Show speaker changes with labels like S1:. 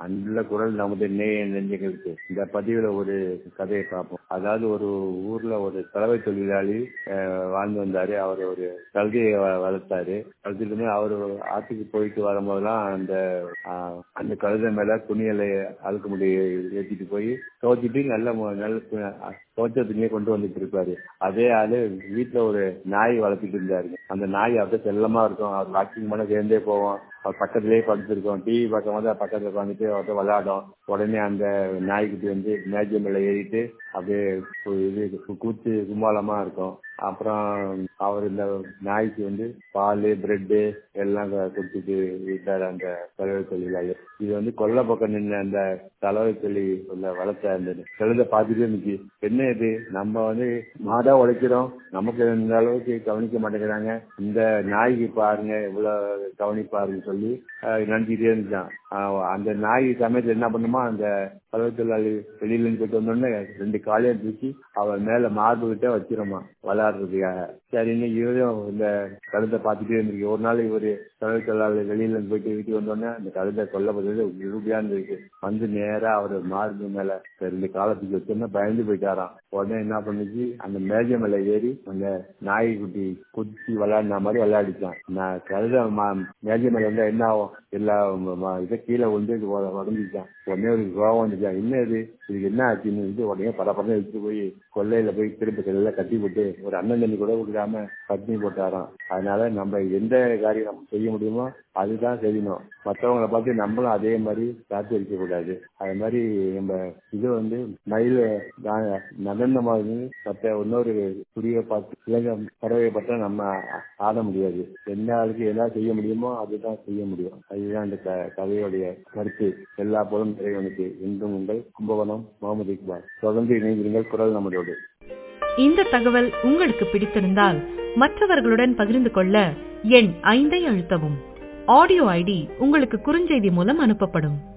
S1: அன்புள்ள குரல் நமது நேய நெஞ்சங்களுக்கு இந்த பதிவுல ஒரு கதையை பார்ப்போம் அதாவது ஒரு ஊர்ல ஒரு தலைமை தொழிலாளி அஹ், வாழ்ந்து வந்தாரு அவர் ஒரு கழுதையை வ- வளர்த்தாரு வளர்த்துட்டு அவரு ஆற்றுக்கு போயிட்டு வரும்போதெல்லாம் அந்த ஆஹ், அந்த கழுதை மேல துணிகளை அழுக்க முடிய ஏற்றிட்டு போய் துவைச்சிட்டு நல்ல மு- நல்ல து- துவைச்ச துணியை கொண்டு வந்துட்டு இருப்பாரு அதே ஆளு வீட்டுல ஒரு நாய் வளர்த்துட்டு இருந்தாரு அந்த நாய் அப்படியே செல்லமா இருக்கும் அவர் வாக்கிங் பண்ண சேர்ந்தே போவோம் அவர் பக்கத்துலயே படுத்திருக்கோம் டிவி பார்க்கும் போது பக்கத்துல உட்காந்துட்டு அவர்கிட்ட விளையாடும் உடனே அந்த நாய்க்குட்டி வந்து மேஜை மேல ஏறிட்டு அப்படியே கு- இது கு- கூத்து கும்மாளமா இருக்கும் அப்புறம் அவர் இந்த நாய்க்கு வந்து பால் பிரெட்டு எல்லாம் க- கொடுத்துட்டு விட்டாரு அந்த தலைவர் தொழிலாளி இது வந்து கொல்லை பக்கம் நின்று அந்த தலைவர் தொழில் உள்ள வளர்த்த அந்த கழுதை பார்த்துட்டே இருந்துச்சு என்ன இது நம்ம வந்து மாடா உழைக்கிறோம் நமக்கு இந்த அளவுக்கு கவனிக்க மாட்டேங்கிறாங்க இந்த நாய்க்கு பாருங்க இவ்வளவு கவனிப்பாருன்னு சொல்லி அஹ், நினைச்சிட்டே இருந்துச்சான் அஹ், அந்த நாய் சமயத்துல என்ன பண்ணுமா அந்த தலைவர் தொழிலாளி வெளியில இருந்து போயிட்டு வந்தோடனே ரெண்டு காலையும் தூக்கி அவன் மேல மார்பு கிட்ட வச்சிருமா விளையாடுறதுக்காக சரின்னு இவரும் இந்த கழுதை பார்த்துட்டே இருந்திருக்கு ஒரு நாள் இவரு தலைவர் தொழிலாளி வெளியில இருந்து போயிட்டு வீட்டுக்கு வந்தோடனே அந்த கழுதை கொல்லப்பட்டது உறுதியா இருந்திருக்கு வந்து நேரா அவர் மார்பு மேல ரெண்டு காலத்துக்கு வச்சோன்னா பயந்து போயிட்டாராம் உடனே என்ன பண்ணுச்சு அந்த மேஜை மேல ஏறி அந்த நாய்க்குட்டி குச்சி விளையாடின மாதிரி விளையாடிச்சான் நான் கழுத மா- மேஜை மேல இருந்தா என்ன ஆகும் எல்லா ம- ம- இதை கீழே வந்து இது உட- உடஞ்சிச்சான் உடனே ஒரு கோவம் வந்துச்சான் என்ன இது இதுக்கு என்ன ஆச்சுன்னு இது உடனே பரபரன்னு எடுத்துட்டு போய் கொல்லையில போய் திருப்பி எல்லாம் கட்டி போட்டு ஒரு அண்ணன் தண்ணி கூட கொடுக்காம கட்டி போட்டாராம் அதனால நம்ம எந்த காரியம் நம்ம செய்ய முடியுமோ அதுதான் செய்யணும் மற்றவங்கள பார்த்து நம்மளும் அதே மாதிரி காத்து வைக்க கூடாது அது மாதிரி நம்ம இது வந்து மயில் நகர்ந்த மாதிரி மற்ற இன்னொரு துரியை பார்த்து இலங்கை பறவையை பார்த்தா நம்ம ஆ- ஆட முடியாது எந்த ஆளுக்கு என்ன செய்ய முடியுமோ அதுதான் செய்ய முடியும் அதுதான் இந்த க- கதையுடைய கருத்து எல்லா போலும் இறைவனுக்கு இன்றும் உங்கள் கும்பகோணம் முகமது இக்பால் தொடர்ந்து இணைந்திருங்கள் குரல் நம்மளோடு
S2: இந்த தகவல் உங்களுக்கு பிடித்திருந்தால் மற்றவர்களுடன் பகிர்ந்து கொள்ள எண் ஐந்தை அழுத்தவும் ஆடியோ ஐடி உங்களுக்கு குறுஞ்செய்தி மூலம் அனுப்பப்படும்